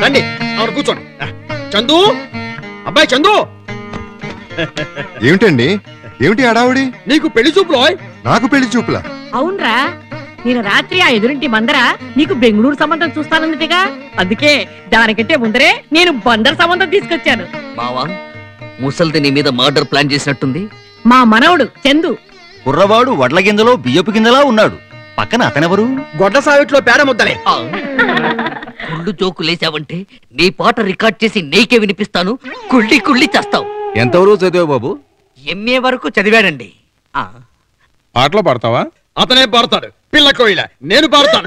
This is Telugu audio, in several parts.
రండి ఆవిడ కూర్చోండి చందు అబ్బాయి చందు ఏమిటండి ఏమిటి హడావుడి నీకు పెళ్లి చూపులో నాకు పెళ్లి చూపులా అవునరా నేను రాత్రి ఆ ఎదురింటి మందర నీకు బెంగళూరు సంబంధం చూస్తానందిగా అందుకే దానికంటే ముందరే నేను బందర్ సంబంధం తీసుకొచ్చాను మావా ముసల్ది నీ మీద మర్డర్ ప్లాన్ చేసినట్టుంది మా మనవడు చందు కుర్రవాడు వడ్ల గింజలో బియ్యపు గింజలా ఉన్నాడు పక్కన అతనెవరు గొడ్ల సావిట్లో పేడ ముద్దలే ఆ. కుళ్ళు జోకు లేసావంటే నీ పాట రికార్డ్ చేసి నీకే వినిపిస్తాను కుళ్ళి కుళ్ళి చేస్తావు ఎంతవరకు చదివావు బాబు ఎంఏ వరకు చదివాడండి ఆ. పాటలు పాడతావా అతనే పాడతాడు పిల్ల కోయిల నేను పాడతాను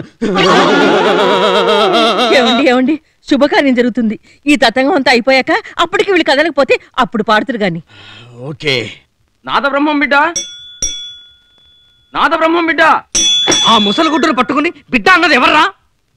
ఏమండి ఏమండి శుభకార్యం జరుగుతుంది ఈ తతంగం అంతా అయిపోయాక అప్పటికి వీళ్ళు కదలకపోతే అప్పుడు పాడుతురు గాని ఓకే నాద బ్రహ్మం బిడ్డ నాద బ్రహ్మం బిడ్డ ఆ ముసలి గుడ్డను పట్టుకుని బిడ్డ అన్నది ఎవర్రా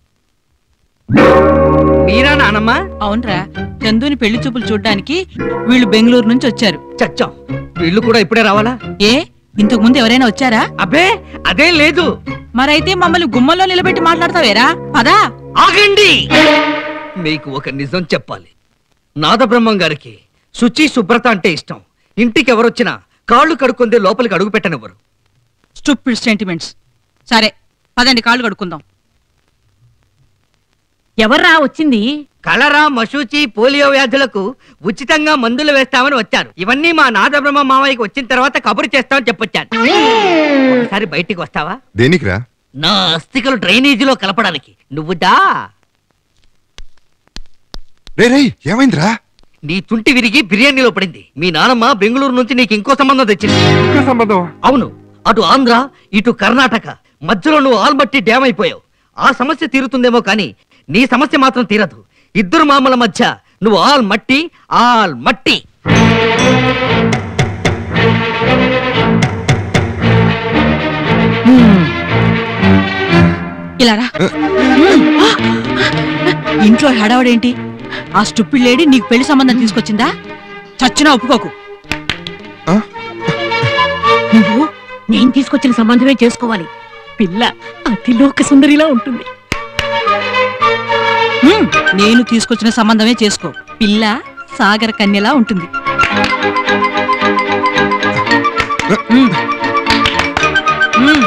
మీరా నానమ్మ అవునరా చందుని పెళ్లి చూపులు చూడ్డానికి వీళ్ళు బెంగళూరు నుంచి వచ్చారు చచ్చాం వీళ్ళు కూడా ఇప్పుడే రావాలా ఏ ఇంతకు ముందు ఎవరైనా వచ్చారా అబ్బే అదేం లేదు మరైతే మమ్మల్ని గుమ్మల్లో నిలబెట్టి మాట్లాడతావేరా పదా ఆగండి మీకు ఒక నిజం చెప్పాలి నాదబ్రహ్మం గారికి శుచి శుభ్రత అంటే ఇష్టం ఇంటికి ఎవరొచ్చినా కాళ్ళు కడుక్కుందే లోపలికి అడుగు పెట్టనివ్వరు స్టూపిడ్ సెంటిమెంట్స్ సరే పదండి కాళ్ళు కడుక్కుందాం ఎవర్రా వచ్చింది కలరా మశూచి పోలియో వ్యాధులకు ఉచితంగా మందులు వేస్తామని వచ్చారు ఇవన్నీ మా నాదబ్రహ్మ మావయ్యకి వచ్చిన తర్వాత కబురు చేస్తామని చెప్పొచ్చాను ఒకసారి బయటికి వస్తావా దేనికిరా నా అస్థికలు డ్రైనేజీలో కలపడానికి నువ్వు దా రే రే ఏమైందిరా నీ తుంటి విరిగి బిర్యానీలో పడింది మీ నానమ్మ బెంగళూరు నుంచి నీకు ఇంకో సంబంధం తెచ్చింది ఇంకా సంబంధం అవును అటు ఆంధ్ర ఇటు కర్ణాటక మధ్యలో నువ్వు ఆల్మట్టి డ్యామ్ అయిపోయావు ఆ సమస్య తీరుతుందేమో కానీ నీ సమస్య మాత్రం తీరదు ఇద్దరు మామల మధ్య నువ్వు ఆల్ మట్టి ఆల్ మట్టి ఇలా రా ఇంట్లో హడావడేంటి ఆ స్టూపిడ్ లేడీ నీకు పెళ్లి సంబంధం తీసుకొచ్చిందా చచ్చినా ఒప్పుకోకు ఆ? నువ్వు నేను తీసుకొచ్చిన సంబంధమే చేసుకోవాలి పిల్ల అతిలోక సుందరిలా ఉంటుంది హ్మ్, నేను తీసుకొచ్చిన సంబంధమే చేసుకో పిల్ల సాగర కన్యలా ఉంటుంది హ్మ్. హ్మ్.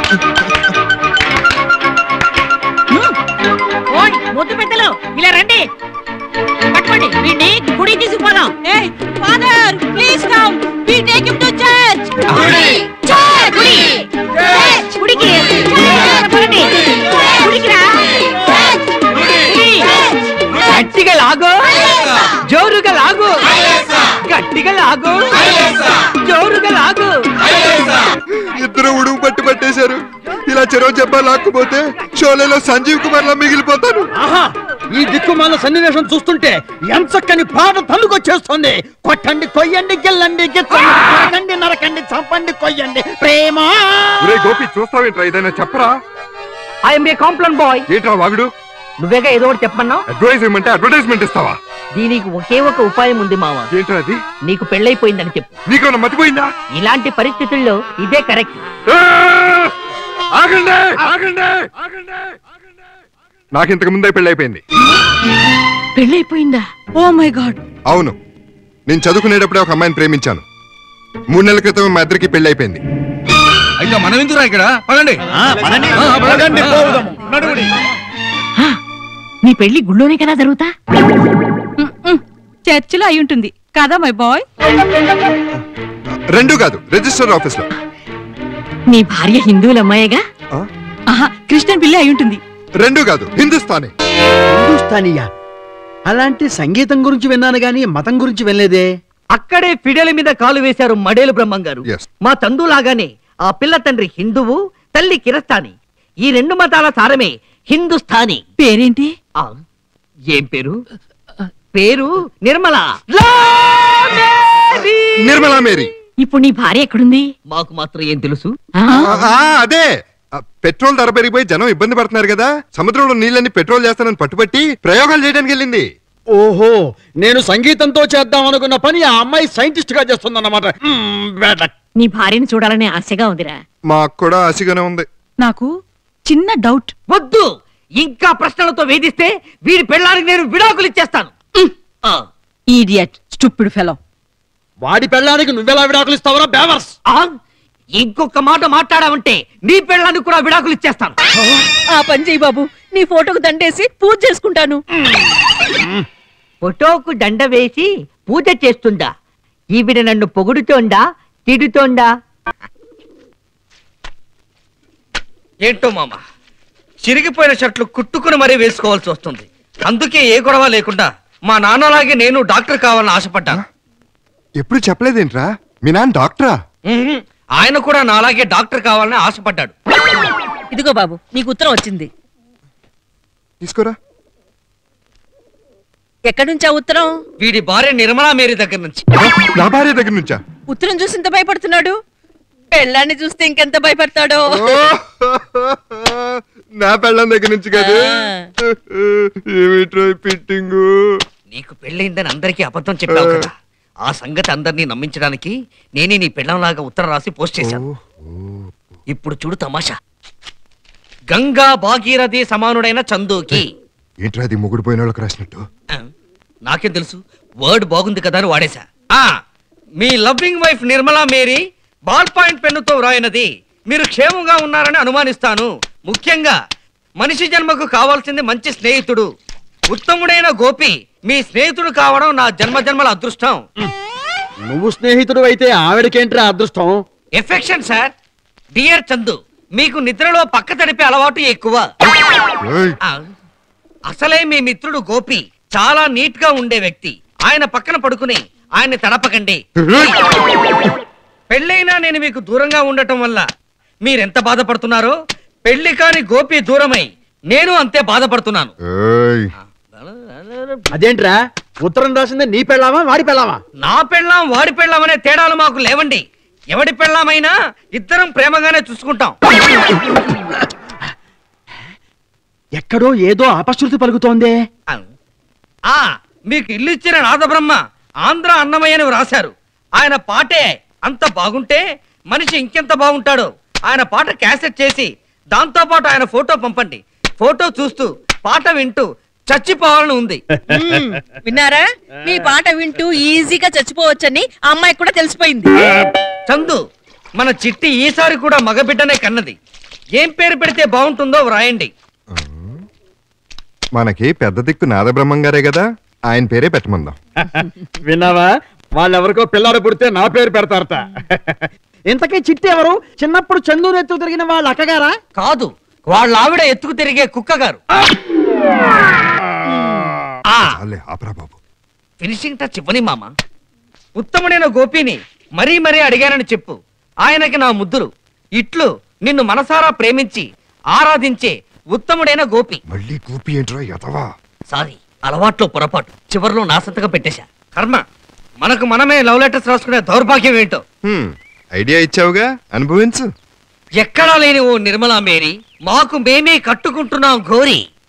హ్మ్. ఓయ్ ముద్దు పెద్దలు ఇలా రండి పట్టుకోండి వీడిని గుడి తీసుకుపోదాం Hey, father, please come. We take him to church. Church! గుడి! చర్చ్! గుడికి! చర్చ్! పదండి. గుడికి రా! గుడి! గట్టిగా లాగు జోరుగా లాగు గట్టిగా లాగు జోరుగా లాగు ఇద్దరు ఉడుగు పట్టి పట్టేశారు ఇలా చెరవ చెప్పా లాక్కుపోతే షోలేలో సంజీవ్ కుమార్ లా మిగిలిపోతాను ఆహా ఈ దిక్కుమాల సన్నివేశం చూస్తుంటే ఎంచక్కని పాట తన్నుకొచ్చేస్తుంది కొట్టండి కొయ్యండి గిల్లండి గిచ్చండి కొరకండి నరకండి చంపండి కొయ్యండి ప్రేమ ఒరే గోపి చూస్తావేంట్రా ఏదైనా చెప్పరా ఐఎమ్ ఏ కాంప్లైంట్ బాయ్ ఏంట్రా వాగుడు నువ్వేగా ఏదో ఒకటి చెప్పమన్నావు అడ్వైజ్ ఇవ్వమంటే అడ్వర్టైజ్మెంట్ ఇస్తావా దీనికి ఒకే ఒక ఉపాయం ఉంది మామ ఏంట్రా అది నీకు పెళ్ళైపోయిందని చెప్పు నీకేమన్నా మతిపోయిందా ఇలాంటి పరిస్థితుల్లో ఇదే కరెక్ట్ ఆ! ఆగండి ఆగండి ఆగండి నాకు ఇంతకు ముందే పెళ్ళైపోయింది పెళ్ళైపోయిందా ఓ మై గాడ్ అవును నేను చదువుకునేటప్పుడే ఒక అమ్మాయిని ప్రేమించాను మూడు నెలల క్రితం మా ఇద్దరికి పెళ్ళైపోయింది అయితే మనం ఎందుకురా ఇక్కడ పదండి పదండి, పోవుదాము. నడువుడి. నీ పెళ్లి గుళ్ళోనే కదా జరుగుతా చర్చిలో అయి ఉంటుంది కదా మై బాయ్ రెండు కాదు రిజిస్టర్ ఆఫీస్ లో నీ భార్య హిందువుల అమ్మాయిగా ఆహా క్రిస్టియన్ పిల్ల అయి ఉంటుంది రెండు కాదు హిందుస్థానీ హిందుస్థానీయా అలాంటి సంగీతం గురించి విన్నాను గాని మతం గురించి వినలేదే అక్కడే ఫిడెల మీద కాలు వేశారు మడేలు బ్రహ్మం గారు Yes. మా తందులాగానే ఆ పిల్ల తండ్రి హిందువు తల్లి కిరస్తాని ఈ రెండు మతాల సారమే హిందుస్థానీ పేరేంటి ఆ, ఏం పేరు పేరు నిర్మల నిర్మలా మేరీ ఇప్పుడు నీ భార్య ఎక్కడుంది మాకు మాత్రం ఏం తెలుసు ఆ? ఆ, అదే ఆ, పెట్రోల్ ధర పెరిగిపోయి జనం ఇబ్బంది పడుతున్నారు కదా సముద్రంలో నీళ్ళని పెట్రోల్ చేస్తానని పట్టుబట్టి ప్రయోగాలు చేయడానికి వెళ్ళింది ఓహో నేను సంగీతంతో చేద్దాం అనుకున్న పని ఆ అమ్మాయి సైంటిస్ట్ గా చేస్తుందన్నమాట మ్మ్, bad luck. నీ భార్యని చూడాలనే ఆశగా ఉందిరా మాకు కూడా ఆశగానే ఉంది నాకు చిన్న డౌట్ వద్దు ఇంకా ప్రశ్నలతో వేధిస్తే వీడి పెళ్ళానికి నేను విడాకులు ఇచ్చేస్తాను ఆ, ఈడియట్ స్టూపిడ్ ఫెలో వాడి పెళ్ళానికి నువ్వెలా విడాకులు ఇస్తావరా బేవర్స్ ఆ, ఇంకొక మాట మాట్లాడావంటే నీ పెళ్ళానికి కూడా విడాకులు ఇచ్చేస్తాను ఆ పని చేయి బాబు నీ ఫోటోకు దండేసి పూజ చేసుకుంటాను ఫోటోకు దండ వేసి పూజ చేస్తుందా ఈవిడ నన్ను పొగుడుతోందా తిడుతోందా ఏంటో మామ చిరిగిపోయిన షర్ట్లు కుట్టుకుని మరీ వేసుకోవాల్సి వస్తుంది అందుకే ఏ గొడవ లేకుండా మా నాన్నలాగే నేను డాక్టర్ కావాలని ఆశపడ్డాను ఎప్పుడు చెప్పలేదేంట్రా మీ నాన్న డాక్టరా ఉహుం, ఆయన కూడా నాలాగే డాక్టర్ కావాలని ఆశపడ్డాడు ఇదిగో బాబు నీకు ఉత్తరం వచ్చింది తీసుకోరా ఎక్కడి నుంచి ఆ ఉత్తరం వీడి భార్య నిర్మలా మేరీ దగ్గర నుంచి నా భార్య దగ్గర నుంచా ఉత్తరం చూసి ఇంత భయపడుతున్నాడు పెళ్ళాన్ని చూస్తే ఇంకెంత భయపడతాడో ఓ! నా పెళ్ళం దగ్గర నుంచి కాదు ఏమిట్రా ఫిట్టింగు నీకు పెళ్ళైందని అందరికీ అబద్ధం చెప్పావు కదా ఆ సంగతి అందరినీ నమ్మించడానికి నేనే నీ పెళ్ళంలాగా ఉత్తరం రాసి పోస్ట్ చేశాను ఇప్పుడు చూడు తమాషా గంగా భాగీరథి సమానుడైన చందుకి ఏంట్రా అది ముగుడు పోయిన వాళ్ళకి రాసినట్టు ఆ, నాకేం తెలుసు వర్డ్ బాగుంది కదా అని వాడేశా ఆ, మీ loving wife Nirmala Mary ball point పెన్నుతో వ్రాయినది మీరు క్షేమంగా ఉన్నారని అనుమానిస్తాను ముఖ్యంగా మనిషి జన్మకు కావాల్సింది మంచి స్నేహితుడు ఉత్తముడైన గోపి మీ స్నేహితుడు కావడం నా జన్మ జన్మల అదృష్టం నువ్వు స్నేహితుడు అయితే ఆవిడకేంట్రా అదృష్టం ఎఫెక్షన్ సార్ డియర్ చందు మీకు నిద్రలో పక్క తడిపే అలవాటు ఎక్కువ ఏయ్, ఆ, అసలే మీ మిత్రుడు గోపి చాలా నీట్ గా ఉండే వ్యక్తి ఆయన పక్కన పడుకుని ఆయన్ని తడపకండి ఏయ్, పెళ్ళైనా నేను మీకు దూరంగా ఉండటం వల్ల మీరెంత బాధపడుతున్నారో పెళ్లి కాని గోపి దూరమై నేను అంతే బాధపడుతున్నాను ఏయ్, అదేంట్రా ఉత్తరం రాసింది నీ పెళ్ళామా వాడి పెళ్ళామా నా పెళ్ళాం వాడి పెళ్ళాం అనే తేడాలు మాకు లేవండి ఎవడి పెళ్ళామైనా ఇద్దరం ప్రేమగానే చూసుకుంటాం ఎక్కడో ఏదో అపశృతి పలుకుతోందే ఆ, ఆ మీకు ఇల్లు ఇచ్చిన నాదబ్రహ్మ ఆంధ్ర అన్నమయ్యని వ్రాశారు ఆయన పాటే అంత బాగుంటే మనిషి ఇంకెంత బాగుంటాడో ఆయన పాట క్యాసెట్ చేసి దాంతో పాటు ఆయన ఫోటో పంపండి ఫోటో చూస్తూ పాట వింటూ చచ్చిపోవాలని ఉంది మ్మ్. విన్నారా మీ పాట వింటూ ఈజీగా చచ్చిపోవచ్చని ఆ అమ్మాయికి కూడా తెలిసిపోయింది చందు మన చిట్టి ఈసారి కూడా మగబిడ్డనే కన్నది ఏం పేరు పెడితే బాగుంటుందో వ్రాయండి మనకి పెద్ద దిక్కు నాదబ్రహ్మం గారే కదా ఆయన పేరే పెట్టమందాం విన్నావా వాళ్ళెవరికో పిల్లాడు పుడితే నా పేరు పెడతారట ఇంతకీ చిట్టి ఎవరు చిన్నప్పుడు చందూరు ఎత్తు తిరిగిన వాళ్ళ అక్కగారా కాదు వాళ్ళ ఆవిడ ఎత్తుకు తిరిగే కుక్క గారు ఆ చాలే ఆపరా బాబు ఫినిషింగ్ టచ్ ఇవ్వని మామ ఉత్తముడైన గోపిని మరీ మరీ అడిగానని చెప్పు ఆయనకి నా ముద్దులు ఇట్లు నిన్ను మనసారా ప్రేమించి ఆరాధించే ఉత్తముడైన గోపి మళ్ళీ కూపి ఏంట్రా ఎదవా సారీ అలవాట్లో పొరపాటు చివర్లో నా సంతకం పెట్టేశా కర్మ మనకు మనమే లవ్ లెటర్స్ రాసుకునే దౌర్భాగ్యం ఏంటో హ్మ్, ఐడియా ఇచ్చావుగా అనుభవించు ఎక్కడా లేని ఓ నిర్మలా మేరీ మాకు మేమే కట్టుకుంటున్నాం ఘోరి